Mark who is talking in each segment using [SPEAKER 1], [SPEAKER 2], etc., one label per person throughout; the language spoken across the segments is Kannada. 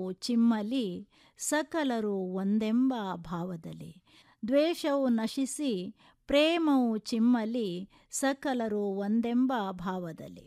[SPEAKER 1] ಚಿಮ್ಮಲಿ ಸಕಲರು ಒಂದೆಂಬ ಭಾವದಲ್ಲಿ ದ್ವೇಷವು ನಶಿಸಿ ಪ್ರೇಮವು ಚಿಮ್ಮಲಿ ಸಕಲರು ಒಂದೆಂಬ ಭಾವದಲ್ಲಿ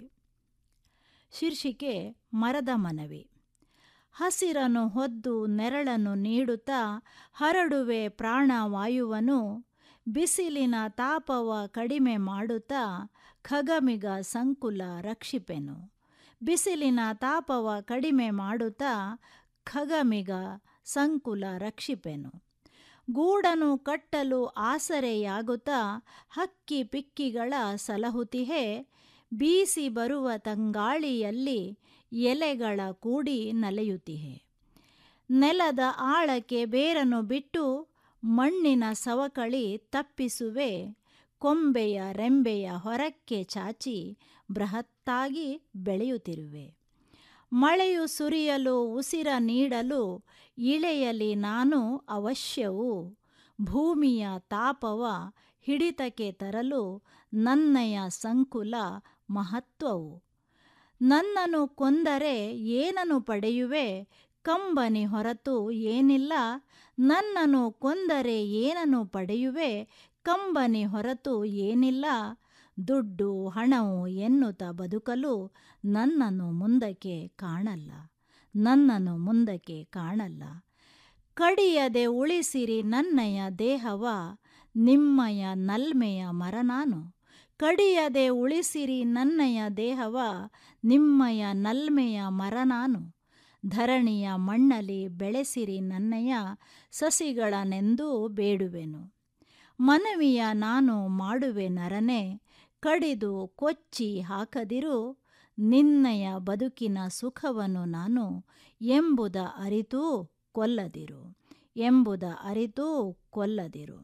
[SPEAKER 1] ಶೀರ್ಷಿಕೆ ಮರದ ಮನವಿ ಹಸಿರನ್ನು ಹೊದ್ದು ನೆರಳನ್ನು ನೀಡುತ್ತಾ ಹರಡುವೆ ಪ್ರಾಣವಾಯುವನು ಬಿಸಿಲಿನ ತಾಪವ ಕಡಿಮೆ ಮಾಡುತ್ತಾ ಖಗಮಿಗ ಸಂಕುಲ ರಕ್ಷಿಪೆನು ಬಿಸಿಲಿನ ತಾಪವ ಕಡಿಮೆ ಮಾಡುತ್ತಾ ಖಗಮಿಗ ಸಂಕುಲ ರಕ್ಷಿಪೆನು ಗೂಡನು ಕಟ್ಟಲು ಆಸರೆಯಾಗುತ್ತಾ ಹಕ್ಕಿ ಪಿಕ್ಕಿಗಳ ಸಲಹುತಿಹೆ ಬೀಸಿ ಬರುವ ತಂಗಾಳಿಯಲ್ಲಿ ಎಲೆಗಳ ಕೂಡಿ ನಲೆಯುತ್ತಿಹೆ ನೆಲದ ಆಳಕ್ಕೆ ಬೇರನ್ನು ಬಿಟ್ಟು ಮಣ್ಣಿನ ಸವಕಳಿ ತಪ್ಪಿಸುವೆ ಕೊಂಬೆಯ ರೆಂಬೆಯ ಹೊರಕ್ಕೆ ಚಾಚಿ ಬೃಹತ್ತಾಗಿ ಬೆಳೆಯುತ್ತಿರುವೆ ಮಳೆಯು ಸುರಿಯಲು ಉಸಿರ ನೀಡಲು ಇಳೆಯಲಿ ನಾನು ಅವಶ್ಯವು ಭೂಮಿಯ ತಾಪವ ಹಿಡಿತಕ್ಕೆ ತರಲು ನನ್ನಯ ಸಂಕುಲ ಮಹತ್ವವು ನನ್ನನ್ನು ಕೊಂದರೆ ಏನನ್ನು ಪಡೆಯುವೆ ಕಂಬನಿ ಹೊರತು ಏನಿಲ್ಲ ನನ್ನನ್ನು ಕೊಂದರೆ ಏನನ್ನು ಪಡೆಯುವೆ ಕಂಬನಿ ಹೊರತು ಏನಿಲ್ಲ ದುಡ್ಡು ಹಣವು ಎನ್ನುತ್ತಾ ಬದುಕಲು ನನ್ನನ್ನು ಮುಂದಕ್ಕೆ ಕಾಣಲ್ಲ ನನ್ನನ್ನು ಮುಂದಕ್ಕೆ ಕಾಣಲ್ಲ ಕಡಿಯದೆ ಉಳಿಸಿರಿ ನನ್ನಯ ದೇಹವ ನಿಮ್ಮಯ ನಲ್ಮೆಯ ಮರ ನಾನು ಕಡಿಯದೆ ಉಳಿಸಿರಿ ನನ್ನಯ ದೇಹವ ನಿಮ್ಮಯ ನಲ್ಮೆಯ ಮರ ನಾನು ಧರಣಿಯ ಮಣ್ಣಲಿ ಬೆಳೆಸಿರಿ ನನ್ನಯ ಸಸಿಗಳನೆಂದೂ ಬೇಡುವೆನು ಮನವಿಯ ನಾನು ಮಾಡುವೆ ನರನೆ ಕಡಿದು ಕೊಚ್ಚಿ ಹಾಕದಿರು ನಿನ್ನಯ ಬದುಕಿನ ಸುಖವನ್ನು ನಾನು ಎಂಬುದ ಅರಿತೂ ಕೊಲ್ಲದಿರು ಎಂಬುದ ಅರಿತೂ ಕೊಲ್ಲದಿರು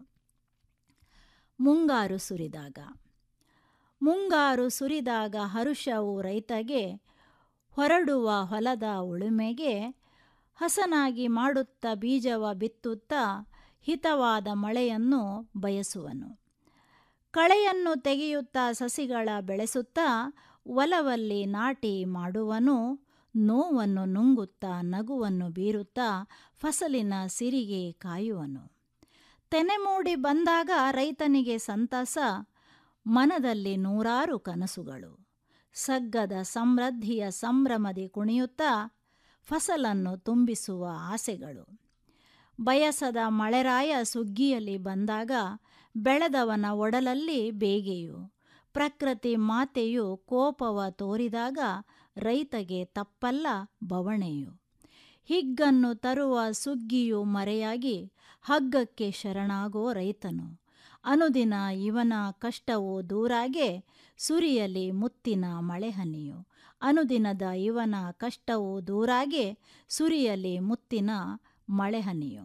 [SPEAKER 1] ಮುಂಗಾರು ಸುರಿದಾಗ ಮುಂಗಾರು ಸುರಿದಾಗ ಹರುಷವು ರೈತಗೆ ಹೊರಡುವ ಹೊಲದ ಉಳುಮೆಗೆ ಹಸನಾಗಿ ಮಾಡುತ್ತಾ ಬೀಜವ ಬಿತ್ತುತ್ತಾ ಹಿತವಾದ ಮಳೆಯನ್ನು ಬಯಸುವನು ಕಳೆಯನ್ನು ತೆಗೆಯುತ್ತಾ ಸಸಿಗಳ ಬೆಳೆಸುತ್ತಾ ಒಲವಲ್ಲಿ ನಾಟಿ ಮಾಡುವನು ನೋವನ್ನು ನುಂಗುತ್ತಾ ನಗುವನ್ನು ಬೀರುತ್ತಾ ಫಸಲಿನ ಸಿರಿಗೆ ಕಾಯುವನು ತೆನೆ ಮೂಡಿ ಬಂದಾಗ ರೈತನಿಗೆ ಸಂತಸ ಮನದಲ್ಲಿ ನೂರಾರು ಕನಸುಗಳು ಸಗ್ಗದ ಸಮೃದ್ಧಿಯ ಸಂಭ್ರಮದಿ ಕುಣಿಯುತ್ತಾ ಫಸಲನ್ನು ತುಂಬಿಸುವ ಆಸೆಗಳು ಬಯಸದ ಮಳೆರಾಯ ಸುಗ್ಗಿಯಲ್ಲಿ ಬಂದಾಗ ಬೆಳೆದವನ ಒಡಲಲ್ಲಿ ಬೇಗೆಯು ಪ್ರಕೃತಿ ಮಾತೆಯು ಕೋಪವ ತೋರಿದಾಗ ರೈತಗೆ ತಪ್ಪಲ್ಲ ಬವಣೆಯು ಹಿಗ್ಗನ್ನು ತರುವ ಸುಗ್ಗಿಯು ಮರೆಯಾಗಿ ಹಗ್ಗಕ್ಕೆ ಶರಣಾಗೋ ರೈತನು ಅನುದಿನ ಇವನ ಕಷ್ಟವು ದೂರಾಗೆ ಸುರಿಯಲಿ ಮುತ್ತಿನ ಮಳೆಹನಿಯು ಅನುದಿನದ ಇವನ ಕಷ್ಟವು ದೂರಾಗೆ ಸುರಿಯಲಿ ಮುತ್ತಿನ ಮಳೆಹನಿಯು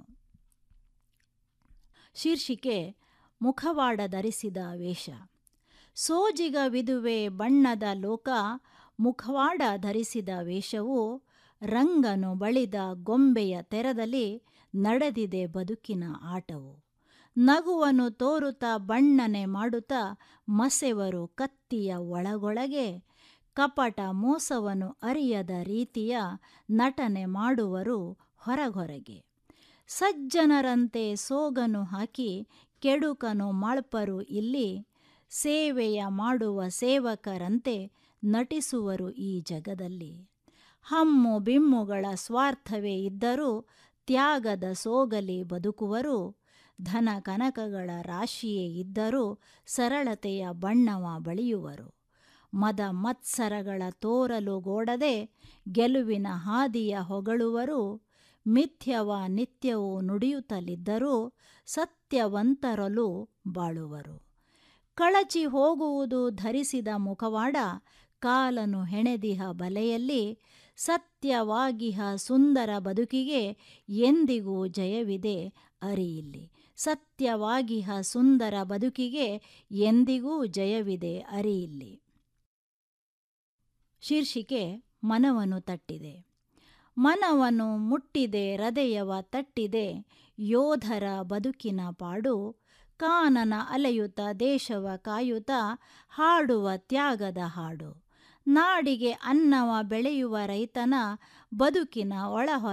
[SPEAKER 1] ಶೀರ್ಷಿಕೆ ಮುಖವಾಡ ಧರಿಸಿದ ವೇಷ ಸೋಜಿಗ ವಿದುವೆ ಬಣ್ಣದ ಲೋಕ ಮುಖವಾಡ ಧರಿಸಿದ ವೇಷವು ರಂಗನು ಬಳಿದ ಗೊಂಬೆಯ ತೆರದಲ್ಲಿ ನಡೆದಿದೆ ಬದುಕಿನ ಆಟವು ನಗುವನ್ನು ತೋರುತ್ತಾ ಬಣ್ಣನೆ ಮಾಡುತ್ತಾ ಮಸೆವರು ಕತ್ತಿಯ ಒಳಗೊಳಗೆ ಕಪಟ ಮೋಸವನ್ನು ಅರಿಯದ ರೀತಿಯ ನಟನೆ ಮಾಡುವರು ಹೊರಗೊರಗೆ ಸಜ್ಜನರಂತೆ ಸೋಗನು ಹಾಕಿ ಕೆಡುಕನು ಮಾಳ್ಪರು ಇಲ್ಲಿ ಸೇವೆಯ ಮಾಡುವ ಸೇವಕರಂತೆ ನಟಿಸುವರು ಈ ಜಗದಲ್ಲಿ ಹಮ್ಮು ಬಿಮ್ಮುಗಳ ಸ್ವಾರ್ಥವೇ ಇದ್ದರೂ ತ್ಯಾಗದ ಸೋಗಲಿ ಬದುಕುವರು ಧನ ಕನಕಗಳ ರಾಶಿಯೇ ಇದ್ದರೂ ಸರಳತೆಯ ಬಣ್ಣವ ಬಳಿಯುವರು ಮದ ಮತ್ಸರಗಳ ತೋರಲು ಗೋಡದೆ ಗೆಲುವಿನ ಹಾದಿಯ ಹೊಗಳುವರು ಮಿಥ್ಯವ ನಿತ್ಯವೂ ನುಡಿಯುತ್ತಲಿದ್ದರೂ ಸತ್ಯವಂತರಲು ಬಾಳುವರು ಕಳಚಿ ಹೋಗುವುದು ಧರಿಸಿದ ಮುಖವಾಡ ಕಾಲನು ಹೆಣೆದಿಹ ಬಲೆಯಲ್ಲಿ ಸತ್ಯವಾಗಿಹ ಸುಂದರ ಬದುಕಿಗೆ ಎಂದಿಗೂ ಜಯವಿದೆ ಅರಿಯಿಲ್ಲಿ ಸತ್ಯವಾಗಿಹ ಸುಂದರ ಬದುಕಿಗೆ ಎಂದಿಗೂ ಜಯವಿದೆ ಅರಿಯಿಲ್ಲಿ ಶೀರ್ಷಿಕೆ ಮನವನ್ನು ತಟ್ಟಿದೆ ಮನವನ್ನು ಮುಟ್ಟಿದೆ ಹೃದಯವ ತಟ್ಟಿದೆ ಯೋಧರ ಬದುಕಿನ ಪಾಡು ಕಾನನ ಅಲೆಯುತ್ತ ದೇಶವ ಕಾಯುತ್ತ ಹಾಡುವ ತ್ಯಾಗದ ಹಾಡು ನಾಡಿಗೆ ಅನ್ನವ ಬೆಳೆಯುವ ರೈತನ ಬದುಕಿನ ಒಳಹೊರ